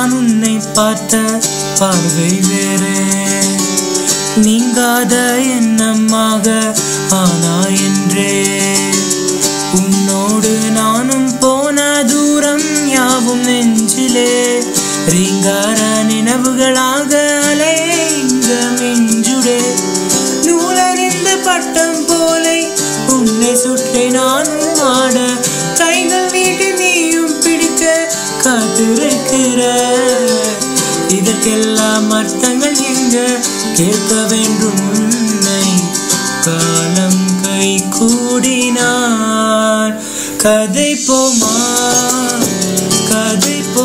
நான் உன்னை பார்த்த பார்வை வேறே நீங்காத எண்ணமாக ஆனா என்றே உன்னோடு நானும் போன தூரம் யாவும் நெஞ்சிலே ரீங்கார நினைவுகளாக அலைங்க மிஞ்சுடே நூலறிந்த பட்டம் போலை உன்னை சுற்றி நானும் ஆட கைகள் நீட்டி நீயும் பிடிக்க காத்திருக்கிற இதற்கெல்லாம் அர்த்தங்கள் எங்க கேட்க வேண்டும் உன்னை காலம் கை கூடினார் கதை போமா கதை போ